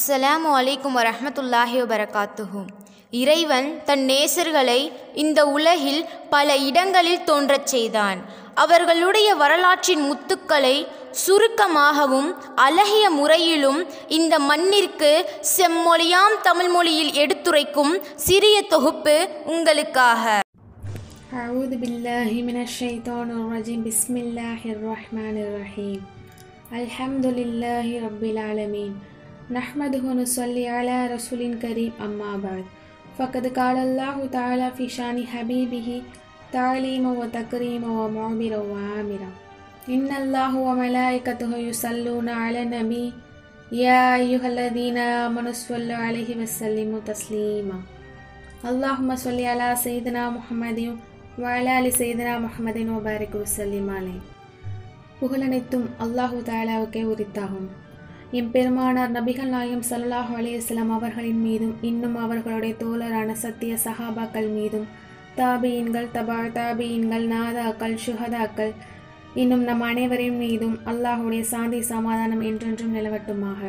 அஸ்ஸலாமு அலைக்கும் வரஹ்மத்துல்லாஹி வபரகாத்துஹு இறைவன் தன் நேசர்களை இந்த உலகில் பல இடங்களில் தோன்றச் செய்தான் அவர்களுடைய வரலாற்றின் முத்துக்களை சுருக்கமாகவும் அழகிய முறையிலும் இந்த மண்ணிற்கு செம்மொழியாம் தமிழ் மொழியில் எடுத்துரைக்கும் சிறிய தொகுப்பு உங்களுக்காக أعوذ بالله من الشيطان الرجيم بسم الله الرحمن الرحيم الحمد لله رب العالمين نحمده ونصلي على رسول كريم أما بعد فقد قال الله تعالى في شان حبيبه تعليما وتكريما ومعبرا وعامرا إن الله وملائكته يصلون على النبي يا أيها الذين آمنوا صلوا عليه وسلموا تسليما اللهم صل على سيدنا محمد وعلى آل سيدنا محمد وبارك وسلم عليه புகழனைத்தும் அல்லாஹு தாலாவுக்கே உரித்தாகும் எம்பெருமானார் நபிகள் நாயம் ஸல்லல்லாஹு அலைஹி வஸல்லம் அவர்களின் மீதும் இன்னும் அவர்களுடைய தோழரான சத்திய சஹாபாக்கள் மீதும் தாபியின்கள் தபா தாபியின்கள் நாதாக்கள் சுஹதாக்கள் இன்னும் நம் அனைவரின் மீதும் அல்லாஹுடைய சாந்தி சமாதானம் என்றென்றும் நிலவட்டுமாக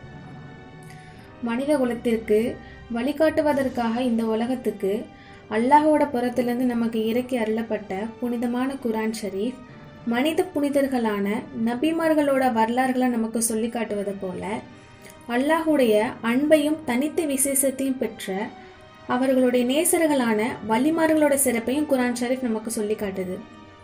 மனித குலத்திற்கு வழிகாட்டுவதற்காக இந்த உலகத்துக்கு அல்லாஹோட புறத்திலிருந்து நமக்கு இறக்கி அருளப்பட்ட புனிதமான குரான் ஷரீஃப் மனித புனிதர்களான நபிமார்களோட வரலாறுகளை நமக்கு சொல்லி காட்டுவது போல அல்லாஹுடைய அன்பையும் தனித்த விசேஷத்தையும் பெற்ற அவர்களுடைய நேசர்களான வலிமார்களோட சிறப்பையும் குரான் ஷரீஃப் நமக்கு சொல்லி காட்டுது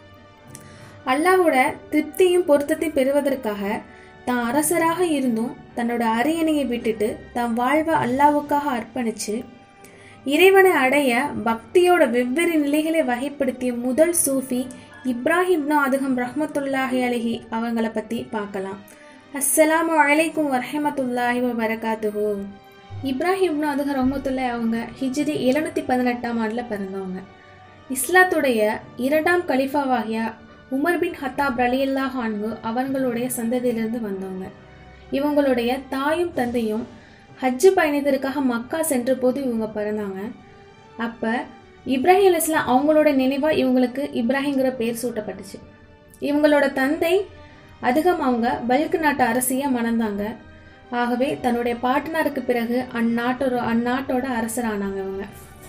அல்லாஹோட திருப்தியும் பொருத்தத்தையும் பெறுவதற்காக தான் அரசராக இருந்தும் தன்னோட அரியணையை விட்டுட்டு தன் வாழ்வை அல்லாவுக்காக அர்ப்பணிச்சு இறைவனை அடைய பக்தியோட வெவ்வேறு நிலைகளை வகைப்படுத்திய முதல் சூஃபி இப்ராஹிம்னு அதுகம் ரஹ்மத்துல்லாஹி அலஹி அவங்கள பற்றி பார்க்கலாம் அஸ்ஸலாமு அலைக்கும் வரஹமத்துல்லாஹி வபரகாத்துஹு இப்ராஹிம்னு அதுகம் ரஹ்மத்துல்லாஹி அவங்க ஹிஜ்ரி எழுநூற்றி பதினெட்டாம் ஆண்டில் பிறந்தவங்க இஸ்லாத்துடைய இரண்டாம் கலிஃபாவாகிய உமர் பின் ஹத்தாப் ரலியல்லாஹ் அன்பு அவங்களுடைய சந்ததியிலிருந்து வந்தவங்க இவங்களுடைய தாயும் தந்தையும் ஹஜ்ஜு பயணத்திற்காக மக்கா சென்ற போது இவங்க பிறந்தாங்க அப்போ இப்ராஹிம் அலிஸ்லாம் அவங்களோட நினைவாக இவங்களுக்கு இப்ராஹிங்கிற பேர் சூட்டப்பட்டுச்சு இவங்களோட தந்தை அதிகம் அவங்க பல்க் நாட்டு அரசியாக மணந்தாங்க ஆகவே தன்னுடைய பாட்டனாருக்கு பிறகு அந்நாட்டோட அந்நாட்டோட அரசரானாங்க இவங்க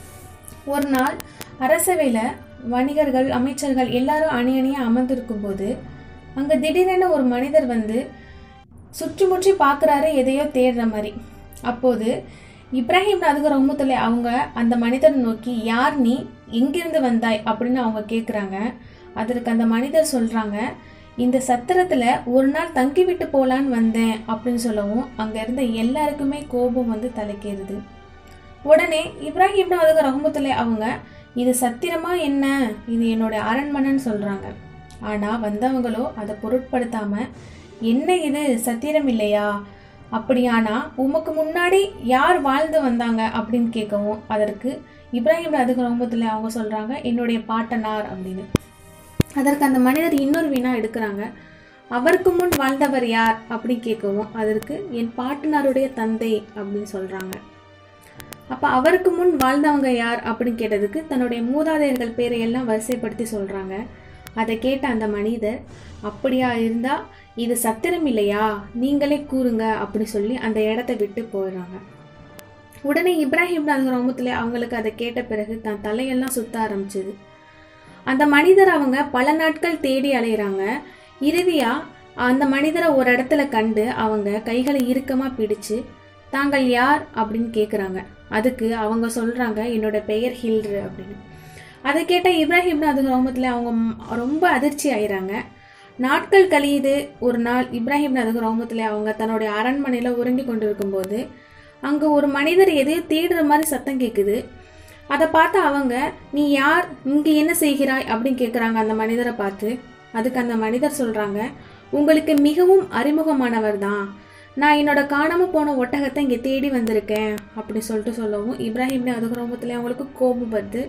ஒரு நாள் அரசவையில் வணிகர்கள் அமைச்சர்கள் எல்லாரும் அணி அணியாக அமர்ந்திருக்கும் போது அங்கே திடீரென ஒரு மனிதர் வந்து சுற்றி பார்க்குறாரு எதையோ தேடுற மாதிரி அப்போது இப்ராஹிம் அதுக்கு ரஹமத்துல அவங்க அந்த மனிதரை நோக்கி யார் நீ எங்கிருந்து வந்தாய் அப்படின்னு அவங்க கேட்குறாங்க அதற்கு அந்த மனிதர் சொல்கிறாங்க இந்த சத்திரத்தில் ஒரு நாள் தங்கி விட்டு போகலான்னு வந்தேன் அப்படின்னு சொல்லவும் அங்கே இருந்த எல்லாருக்குமே கோபம் வந்து தலைக்கேறுது உடனே இப்ராஹிம் அதுக்கு ரஹமத்துல அவங்க இது சத்திரமா என்ன இது என்னோட அரண்மனைன்னு சொல்கிறாங்க ஆனால் வந்தவங்களோ அதை பொருட்படுத்தாமல் என்ன இது சத்திரம் இல்லையா அப்படியானா உமக்கு முன்னாடி யார் வாழ்ந்து வந்தாங்க அப்படின்னு கேட்கவும் அதற்கு இப்ராஹிம் அதுக்கு ரஹமத்துல அவங்க சொல்கிறாங்க என்னுடைய பாட்டனார் அப்படின்னு அதற்கு அந்த மனிதர் இன்னொரு வீணா எடுக்கிறாங்க அவருக்கு முன் வாழ்ந்தவர் யார் அப்படின்னு கேட்கவும் அதற்கு என் பாட்டனாருடைய தந்தை அப்படின்னு சொல்கிறாங்க அப்போ அவருக்கு முன் வாழ்ந்தவங்க யார் அப்படின்னு கேட்டதுக்கு தன்னுடைய மூதாதையர்கள் பேரை எல்லாம் வரிசைப்படுத்தி சொல்கிறாங்க அதை கேட்ட அந்த மனிதர் அப்படியா இருந்தால் இது சத்திரம் இல்லையா நீங்களே கூறுங்க அப்படி சொல்லி அந்த இடத்த விட்டு போயிடுறாங்க உடனே இப்ராஹிம் அந்த ரோமத்தில் அவங்களுக்கு அதை கேட்ட பிறகு தன் தலையெல்லாம் சுத்த ஆரம்பிச்சது அந்த மனிதர் அவங்க பல நாட்கள் தேடி அலையிறாங்க இறுதியாக அந்த மனிதரை ஒரு இடத்துல கண்டு அவங்க கைகளை இறுக்கமாக பிடிச்சு தாங்கள் யார் அப்படின்னு கேட்குறாங்க அதுக்கு அவங்க சொல்கிறாங்க என்னோட பெயர் ஹில்ரு அப்படின்னு அதை கேட்ட இப்ராஹிம் அது ரோமத்தில் அவங்க ரொம்ப அதிர்ச்சி ஆயிறாங்க நாட்கள் கழியுது ஒரு நாள் இப்ராஹிம் நதகு ரோமத்தில் அவங்க தன்னுடைய அரண்மனையில் உறங்கி கொண்டு இருக்கும்போது அங்கே ஒரு மனிதர் எதையோ தேடுற மாதிரி சத்தம் கேட்குது அதை பார்த்து அவங்க நீ யார் இங்கே என்ன செய்கிறாய் அப்படின்னு கேட்குறாங்க அந்த மனிதரை பார்த்து அதுக்கு அந்த மனிதர் சொல்கிறாங்க உங்களுக்கு மிகவும் அறிமுகமானவர் தான் நான் என்னோட காணாமல் போன ஒட்டகத்தை இங்கே தேடி வந்திருக்கேன் அப்படி சொல்லிட்டு சொல்லவும் இப்ராஹிம் அதுக்கு ரோமத்தில் அவங்களுக்கு கோபம் வருது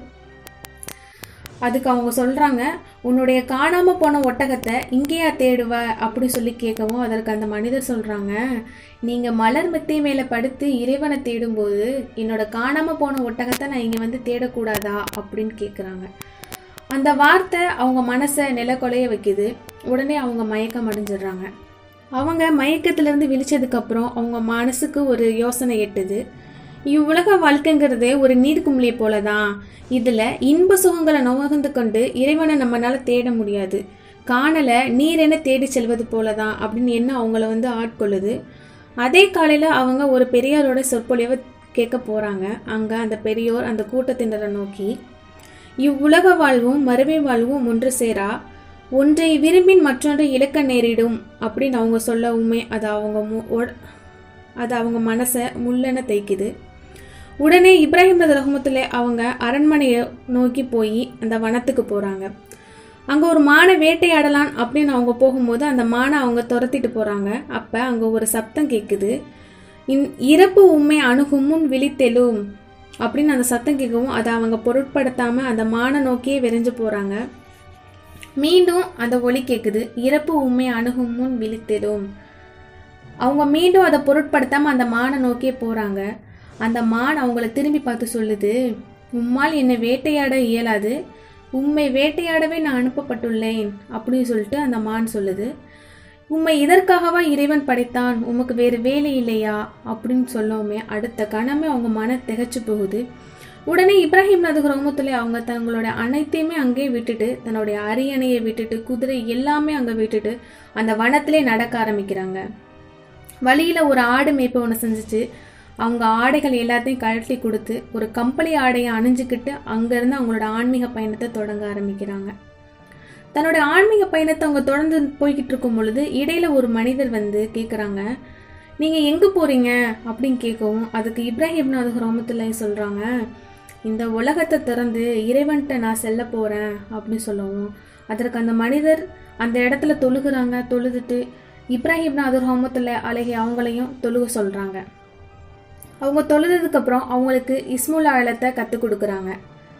அதுக்கு அவங்க சொல்கிறாங்க உன்னுடைய காணாமல் போன ஒட்டகத்தை இங்கேயா தேடுவ அப்படி சொல்லி கேட்கவும் அதற்கு அந்த மனிதர் சொல்கிறாங்க நீங்கள் மலர் மெத்தை மேலே படுத்து இறைவனை தேடும்போது என்னோட காணாமல் போன ஒட்டகத்தை நான் இங்கே வந்து தேடக்கூடாதா அப்படின்னு கேட்குறாங்க அந்த வார்த்தை அவங்க மனசை நிலக்கொலைய வைக்குது உடனே அவங்க மயக்கம் அடைஞ்சிடுறாங்க அவங்க மயக்கத்திலிருந்து விழிச்சதுக்கப்புறம் அவங்க மனசுக்கு ஒரு யோசனை எட்டுது இவ்வுலக வாழ்க்கைங்கிறது ஒரு நீர்க்குமிழியை போல தான் இதில் இன்ப சுகங்களை நுகர்ந்து கொண்டு இறைவனை நம்மளால தேட முடியாது காணலை நீர் என்ன தேடி செல்வது போல தான் அப்படின்னு என்ன அவங்கள வந்து ஆட்கொள்ளுது அதே காலையில் அவங்க ஒரு பெரியாரோட சொற்பொழிவை கேட்க போகிறாங்க அங்கே அந்த பெரியோர் அந்த கூட்டத்தினரை நோக்கி இவ்வுலக வாழ்வும் மறுமை வாழ்வும் ஒன்று சேரா ஒன்றை விரும்பின் மற்றொன்றை இழக்க நேரிடும் அப்படின்னு அவங்க சொல்லவுமே அது அவங்க மு- ஒட- அது அவங்க மனசை முள்ளென தைக்குது உடனே இப்ராஹிம் நது ரஹமத்துல அவங்க அரண்மனையை நோக்கி போய் அந்த வனத்துக்கு போகிறாங்க அங்கே ஒரு மானை வேட்டையாடலாம் அப்படின்னு அவங்க போகும்போது அந்த மானை அவங்க துரத்திட்டு போகிறாங்க அப்போ அங்கே ஒரு சப்தம் கேட்குது இன் இறப்பு உண்மை அணுகும் முன் விழித்தெழும் அப்படின்னு அந்த சத்தம் கேட்கவும் அதை அவங்க பொருட்படுத்தாமல் அந்த மானை நோக்கியே விரைஞ்சு போகிறாங்க மீண்டும் அந்த ஒலி கேட்குது இறப்பு உண்மை அணுகும் முன் விழித்தெழும் அவங்க மீண்டும் அதை பொருட்படுத்தாமல் அந்த மானை நோக்கியே போகிறாங்க அந்த மான் அவங்கள திரும்பி பார்த்து சொல்லுது உம்மால் என்னை வேட்டையாட இயலாது உம்மை வேட்டையாடவே நான் அனுப்பப்பட்டுள்ளேன் அப்படின்னு சொல்லிட்டு அந்த மான் சொல்லுது உம்மை இதற்காகவா இறைவன் படைத்தான் உமக்கு வேறு வேலை இல்லையா அப்படின்னு சொல்லவுமே அடுத்த கணமே அவங்க மன திகைச்சு போகுது உடனே இப்ராஹிம் நது கிராமத்தில் அவங்க தங்களோட அனைத்தையுமே அங்கேயே விட்டுட்டு தன்னுடைய அரியணையை விட்டுட்டு குதிரை எல்லாமே அங்கே விட்டுட்டு அந்த வனத்திலே நடக்க ஆரம்பிக்கிறாங்க வழியில் ஒரு ஆடு மேய்ப்பு ஒன்று செஞ்சுச்சு அவங்க ஆடைகள் எல்லாத்தையும் கழட்டி கொடுத்து ஒரு கம்பளி ஆடையை அணிஞ்சுக்கிட்டு அங்கேருந்து அவங்களோட ஆன்மீக பயணத்தை தொடங்க ஆரம்பிக்கிறாங்க தன்னோட ஆன்மீக பயணத்தை அவங்க தொடர்ந்து போய்கிட்டு இருக்கும் பொழுது இடையில ஒரு மனிதர் வந்து கேட்குறாங்க நீங்கள் எங்கே போகிறீங்க அப்படின்னு கேட்கவும் அதுக்கு இப்ராஹிம் நாது கிராமத்தில் சொல்கிறாங்க இந்த உலகத்தை திறந்து இறைவன்கிட்ட நான் செல்ல போகிறேன் அப்படின்னு சொல்லவும் அதற்கு அந்த மனிதர் அந்த இடத்துல தொழுகிறாங்க தொழுதுட்டு இப்ராஹிம் நாது கிராமத்தில் அழகி அவங்களையும் தொழுக சொல்கிறாங்க அவங்க தொழுதுக்கப்புறம் அவங்களுக்கு இஸ்முல் ஆழத்தை கற்றுக் கொடுக்குறாங்க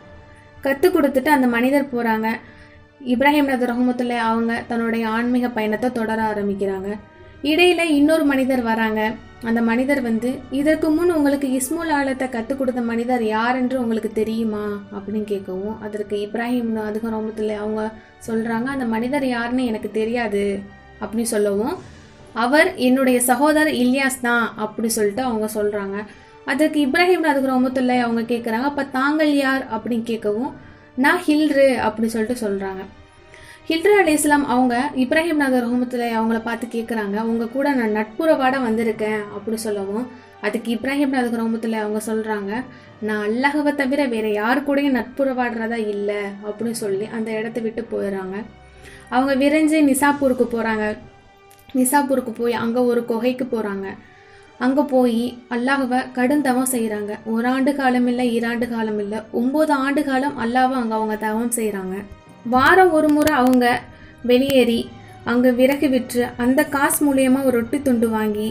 கற்றுக் கொடுத்துட்டு அந்த மனிதர் போகிறாங்க இப்ராஹிம் நது ரஹமத்துல அவங்க தன்னுடைய ஆன்மீக பயணத்தை தொடர ஆரம்பிக்கிறாங்க இடையில இன்னொரு மனிதர் வராங்க அந்த மனிதர் வந்து இதற்கு முன் உங்களுக்கு இஸ்முல் ஆழத்தை கற்றுக் கொடுத்த மனிதர் யார் என்று உங்களுக்கு தெரியுமா அப்படின்னு கேட்கவும் அதற்கு இப்ராஹிம் நது ரஹமத்துல அவங்க சொல்கிறாங்க அந்த மனிதர் யாருன்னு எனக்கு தெரியாது அப்படின்னு சொல்லவும் அவர் என்னுடைய சகோதரர் இல்யாஸ் தான் அப்படி சொல்லிட்டு அவங்க சொல்கிறாங்க அதற்கு இப்ராஹிம் நது ரஹமத்துல அவங்க கேட்குறாங்க அப்போ தாங்கள் யார் அப்படின்னு கேட்கவும் நான் ஹில்ரு அப்படி சொல்லிட்டு சொல்கிறாங்க ஹில்ரு அலி இஸ்லாம் அவங்க இப்ராஹிம் நகர் ரஹமத்துல அவங்கள பார்த்து கேட்குறாங்க உங்க கூட நான் நட்புறவாட வந்திருக்கேன் அப்படி சொல்லவும் அதுக்கு இப்ராஹிம் நகர் ரஹமத்துல அவங்க சொல்கிறாங்க நான் அல்லாஹவை தவிர வேற யாரு கூடயும் நட்புறவாடுறதா இல்லை அப்படின்னு சொல்லி அந்த இடத்த விட்டு போயிடுறாங்க அவங்க விரைஞ்சு நிசாப்பூருக்கு போகிறாங்க நிசாப்பூருக்கு போய் அங்கே ஒரு குகைக்கு போகிறாங்க அங்கே போய் அல்லாஹ்வை கடுந்தவம் செய்கிறாங்க ஒரு ஆண்டு காலம் இல்லை ஈராண்டு காலம் இல்லை ஒம்பது ஆண்டு காலம் அல்லாஹ்வை அங்கே அவங்க தவம் செய்கிறாங்க வாரம் ஒரு முறை அவங்க வெளியேறி அங்கே விறகு விற்று அந்த காசு மூலியமா ஒரு ரொட்டி துண்டு வாங்கி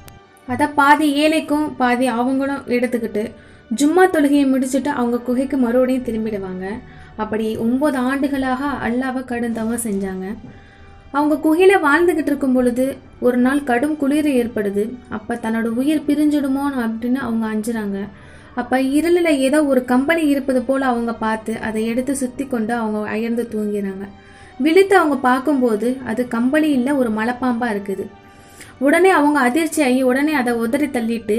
அதை பாதி ஏழைக்கும் பாதி அவங்களும் எடுத்துக்கிட்டு ஜும்மா தொழுகையை முடிச்சுட்டு அவங்க குகைக்கு மறுபடியும் திரும்பிடுவாங்க அப்படி ஒம்பது ஆண்டுகளாக அல்லாவை கடுந்தவம் செஞ்சாங்க அவங்க குகையில வாழ்ந்துகிட்டு இருக்கும் பொழுது ஒரு நாள் கடும் குளிர் ஏற்படுது அப்ப தன்னோட உயிர் பிரிஞ்சிடுமோ அப்படின்னு அவங்க அஞ்சுறாங்க அப்ப இருளில் ஏதோ ஒரு கம்பளி இருப்பது போல அவங்க பார்த்து அதை எடுத்து சுத்தி கொண்டு அவங்க அயர்ந்து தூங்கிறாங்க விழித்து அவங்க பார்க்கும்போது அது கம்பளி இல்லை ஒரு மலைப்பாம்பா இருக்குது உடனே அவங்க அதிர்ச்சி ஆகி உடனே அதை உதறி தள்ளிட்டு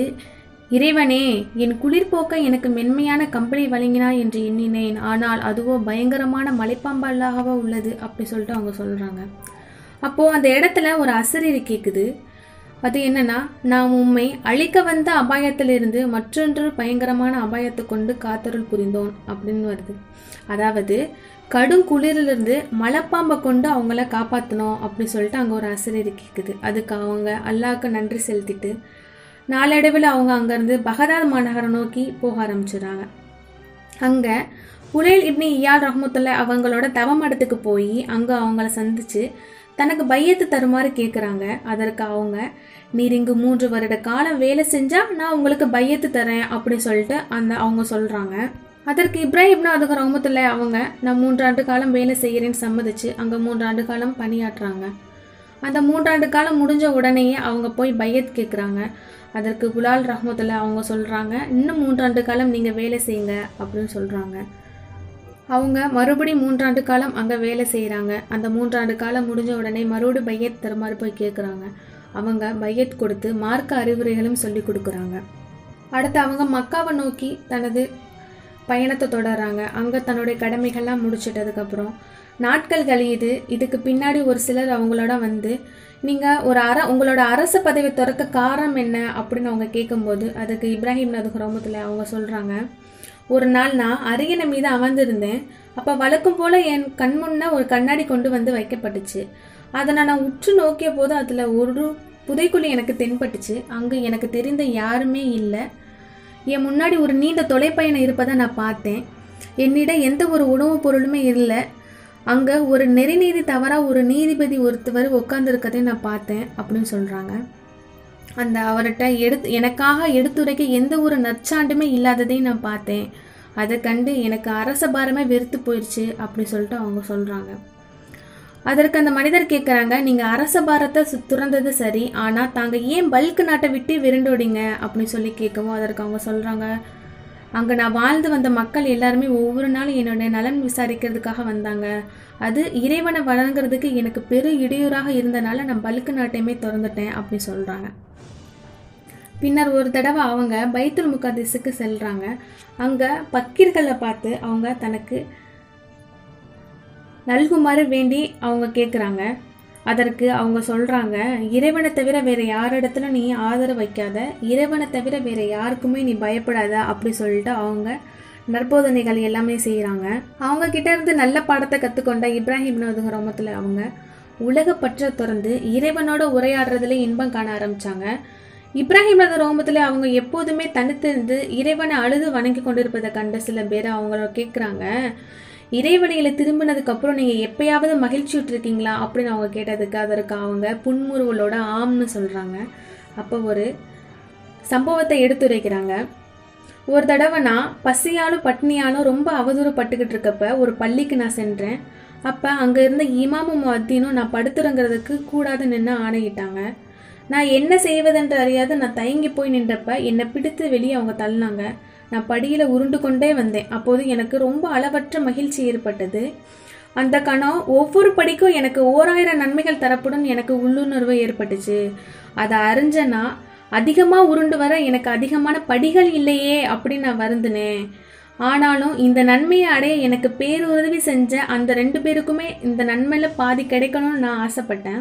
இறைவனே என் குளிர்போக்க எனக்கு மென்மையான கம்பளி வழங்கினாய் என்று எண்ணினேன் ஆனால் அதுவோ பயங்கரமான மலைப்பாம்பாலாகவோ உள்ளது அப்படி சொல்லிட்டு அவங்க சொல்றாங்க அப்போ அந்த இடத்துல ஒரு அசரீரி கேட்குது அது என்னன்னா நாம் உம்மை அழிக்க வந்த அபாயத்திலிருந்து மற்றொன்று பயங்கரமான அபாயத்தை கொண்டு காத்தருள் புரிந்தோம் அப்படின்னு வருது அதாவது கடும் குளிரிலிருந்து மலைப்பாம்பை கொண்டு அவங்கள காப்பாற்றணும் அப்படின்னு சொல்லிட்டு அங்கே ஒரு அசரீரி கேட்குது அதுக்கு அவங்க அல்லாஹ்க்கு நன்றி செலுத்திட்டு நாளடைவில் அவங்க அங்கேருந்து பகதாத் மாநகரம் நோக்கி போக ஆரம்பிச்சிடுறாங்க அங்கே புலேல் இப்னி இயால் ரஹ்மத்துல்லா அவங்களோட தவமடத்துக்கு போய் அங்கே அவங்கள சந்திச்சு தனக்கு பையத்து தருமாறு கேட்குறாங்க அதற்கு அவங்க நீர் இங்கு மூன்று வருட காலம் வேலை செஞ்சா நான் உங்களுக்கு பையத்து தரேன் அப்படி சொல்லிட்டு அந்த அவங்க சொல்றாங்க அதற்கு இப்ராஹிம் அதுக்கு ரஹமத்துல்லா அவங்க நான் மூன்றாண்டு காலம் வேலை செய்கிறேன்னு சம்மதிச்சு அங்கே மூன்றாண்டு காலம் பணியாற்றுறாங்க அந்த மூன்றாண்டு காலம் முடிஞ்ச உடனேயே அவங்க போய் பையத் கேட்குறாங்க அதற்கு குலால் ரஹமத்துல்லா அவங்க சொல்கிறாங்க இன்னும் மூன்றாண்டு காலம் நீங்கள் வேலை செய்யுங்க அப்படின்னு சொல்கிறாங்க அவங்க மறுபடியும் மூன்றாண்டு காலம் அங்கே வேலை செய்கிறாங்க அந்த மூன்றாண்டு காலம் முடிஞ்ச உடனே மறுபடியும் பையத் தருமாறு போய் கேட்குறாங்க அவங்க பையட் கொடுத்து மார்க்க அறிவுரைகளும் சொல்லி கொடுக்குறாங்க அடுத்து அவங்க மக்காவை நோக்கி தனது பயணத்தை தொடர்றாங்க அங்கே தன்னுடைய கடமைகள்லாம் முடிச்சிட்டதுக்கப்புறம் நாட்கள் கழியுது இதுக்கு பின்னாடி ஒரு சிலர் அவங்களோட வந்து நீங்கள் ஒரு அர உங்களோட அரச பதவி திறக்க காரணம் என்ன அப்படின்னு அவங்க கேட்கும்போது அதுக்கு இப்ராஹிம் நது கிராமத்தில் அவங்க சொல்கிறாங்க ஒரு நாள் நான் அரியணை மீது அமர்ந்திருந்தேன் அப்போ வழக்கம் போல் என் கண் முன்ன ஒரு கண்ணாடி கொண்டு வந்து வைக்கப்பட்டுச்சு அதை நான் உற்று நோக்கிய போது அதில் ஒரு புதைக்குழி எனக்கு தென்பட்டுச்சு அங்கே எனக்கு தெரிந்த யாருமே இல்லை என் முன்னாடி ஒரு நீண்ட தொலைப்பயணம் இருப்பதை நான் பார்த்தேன் என்னிடம் எந்த ஒரு உணவுப் பொருளுமே இல்லை அங்கே ஒரு நெறிநீதி தவறாக ஒரு நீதிபதி ஒருத்தவர் உட்காந்துருக்கதை நான் பார்த்தேன் அப்படின்னு சொல்கிறாங்க அந்த அவர்கிட்ட எடுத்து எனக்காக எடுத்துரைக்க எந்த ஒரு நற்சாண்டுமே இல்லாததையும் நான் பார்த்தேன் அதை கண்டு எனக்கு அரச பாரமே வெறுத்து போயிடுச்சு அப்படி சொல்லிட்டு அவங்க சொல்கிறாங்க அதற்கு அந்த மனிதர் கேட்குறாங்க நீங்கள் அரச பாரத்தை சு- துறந்தது சரி ஆனால் தாங்க ஏன் பல்க் நாட்டை விட்டு விருண்டோடிங்க அப்படின்னு சொல்லி கேட்கவும் அதற்கு அவங்க சொல்கிறாங்க அங்கே நான் வாழ்ந்து வந்த மக்கள் எல்லாருமே ஒவ்வொரு நாளும் என்னுடைய நலன் விசாரிக்கிறதுக்காக வந்தாங்க அது இறைவனை வழங்குறதுக்கு எனக்கு பெரு இடையூறாக இருந்தனால நான் பல்க் நாட்டையுமே திறந்துட்டேன் அப்படின்னு சொல்கிறாங்க பின்னர் ஒரு தடவை அவங்க பைத்துல் முகாதிஸுக்கு செல்றாங்க அங்கே பக்கீர்களை பார்த்து அவங்க தனக்கு நல்குமாறு வேண்டி அவங்க கேட்குறாங்க அதற்கு அவங்க சொல்கிறாங்க இறைவனை தவிர வேற யாரிடத்துல நீ ஆதரவு வைக்காத இறைவனை தவிர வேற யாருக்குமே நீ பயப்படாத அப்படி சொல்லிட்டு அவங்க நற்போதனைகள் எல்லாமே செய்கிறாங்க அவங்க கிட்ட இருந்து நல்ல பாடத்தை கற்றுக்கொண்ட இப்ராஹிம் நது கிராமத்தில் அவங்க உலக பற்ற திறந்து இறைவனோட உரையாடுறதுல இன்பம் காண ஆரம்பிச்சாங்க இப்ராஹிம் நது ரோமத்தில் அவங்க எப்போதுமே தனித்திருந்து இறைவனை அழுது வணங்கி கொண்டிருப்பதை கண்ட சில பேர் அவங்கள கேட்குறாங்க இறைவழியில திரும்பினதுக்கு அப்புறம் நீங்க எப்பயாவது மகிழ்ச்சி விட்டுருக்கீங்களா அப்படின்னு அவங்க கேட்டதுக்கு அதற்கு அவங்க புன்முறுவலோட ஆம்னு சொல்றாங்க அப்போ ஒரு சம்பவத்தை எடுத்துரைக்கிறாங்க ஒரு தடவை நான் பசியாலும் பட்னியாலும் ரொம்ப அவதூறு பட்டுக்கிட்டு இருக்கப்ப ஒரு பள்ளிக்கு நான் சென்றேன் அப்போ அங்கே இருந்த இமாமும் அத்தினும் நான் படுத்துறங்கிறதுக்கு கூடாது நின்று ஆணையிட்டாங்க நான் என்ன செய்வதென்று அறியாது நான் தயங்கி போய் நின்றப்ப என்னை பிடித்து வெளியே அவங்க தள்ளினாங்க நான் படியில் உருண்டு கொண்டே வந்தேன் அப்போது எனக்கு ரொம்ப அளவற்ற மகிழ்ச்சி ஏற்பட்டது அந்த கணம் ஒவ்வொரு படிக்கும் எனக்கு ஓராயிரம் நன்மைகள் தரப்படும் எனக்கு உள்ளுணர்வு ஏற்பட்டுச்சு அதை அறிஞ்சனா அதிகமாக உருண்டு வர எனக்கு அதிகமான படிகள் இல்லையே அப்படின்னு நான் வருந்தினேன் ஆனாலும் இந்த நன்மையை அடைய எனக்கு பேருதவி செஞ்ச அந்த ரெண்டு பேருக்குமே இந்த நன்மையில பாதி கிடைக்கணும்னு நான் ஆசைப்பட்டேன்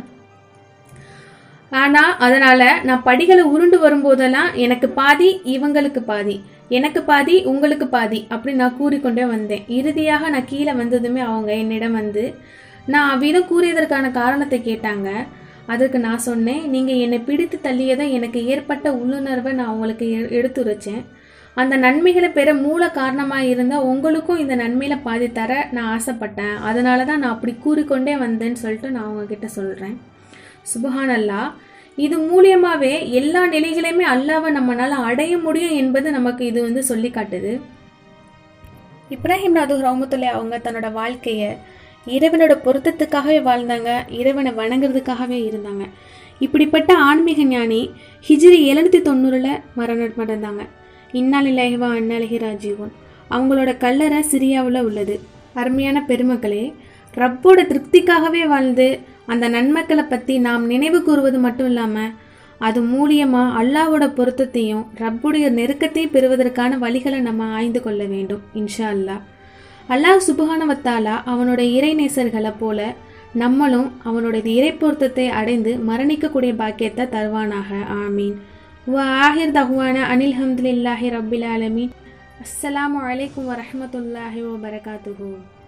ஆனால் அதனால் நான் படிகளை உருண்டு வரும்போதெல்லாம் எனக்கு பாதி இவங்களுக்கு பாதி எனக்கு பாதி உங்களுக்கு பாதி அப்படி நான் கூறிக்கொண்டே வந்தேன் இறுதியாக நான் கீழே வந்ததுமே அவங்க என்னிடம் வந்து நான் அவ்விதம் கூறியதற்கான காரணத்தை கேட்டாங்க அதுக்கு நான் சொன்னேன் நீங்கள் என்னை பிடித்து தள்ளியதை எனக்கு ஏற்பட்ட உள்ளுணர்வை நான் உங்களுக்கு எ- எடுத்துரைச்சேன் அந்த நன்மைகளை பெற மூல காரணமாக இருந்தால் உங்களுக்கும் இந்த நன்மையில் பாதி தர நான் ஆசைப்பட்டேன் அதனால தான் நான் அப்படி கூறிக்கொண்டே வந்தேன்னு சொல்லிட்டு நான் உங்ககிட்ட சொல்கிறேன் சுபஹானல்லா இது மூலியமாவே எல்லா நிலைகளையுமே அல்லாவை நம்மளால அடைய முடியும் என்பது நமக்கு இது வந்து சொல்லி காட்டுது இப்ராஹிம் நாது ரஹமத்துல்லா அவங்க தன்னோட வாழ்க்கையை இறைவனோட பொருத்தத்துக்காகவே வாழ்ந்தாங்க இறைவனை வணங்குறதுக்காகவே இருந்தாங்க இப்படிப்பட்ட ஆன்மீக ஞானி ஹிஜ்ரி எழுநூற்றி தொண்ணூறில் மரணம் அடைந்தாங்க இன்னாலில்லாஹிவா அன்னாலிஹி ராஜீவன் அவங்களோட கல்லறை சிரியாவில் உள்ளது அருமையான பெருமக்களே ரப்போட திருப்திக்காகவே வாழ்ந்து அந்த நன்மக்களை பற்றி நாம் நினைவு கூறுவது மட்டும் இல்லாமல் அது மூலியமாக அல்லாஹ்வோட பொருத்தத்தையும் ரப்புடைய நெருக்கத்தையும் பெறுவதற்கான வழிகளை நம்ம ஆய்ந்து கொள்ள வேண்டும் இன்ஷா அல்லாஹ் அல்லாஹ் சுபஹானவத்தாலா அவனோட இறை நேசர்களை போல நம்மளும் அவனோட இறை பொருத்தத்தை அடைந்து மரணிக்கக்கூடிய பாக்கியத்தை தருவானாக ஆமீன் வ ஆஹிர் தஹ்வான அனில் ஹம்துலில்லாஹி ரப்பில் ஆலமீன் அஸ்ஸலாமு அலைக்கும் வரஹ்மத்துல்லாஹி வபரகாத்துஹு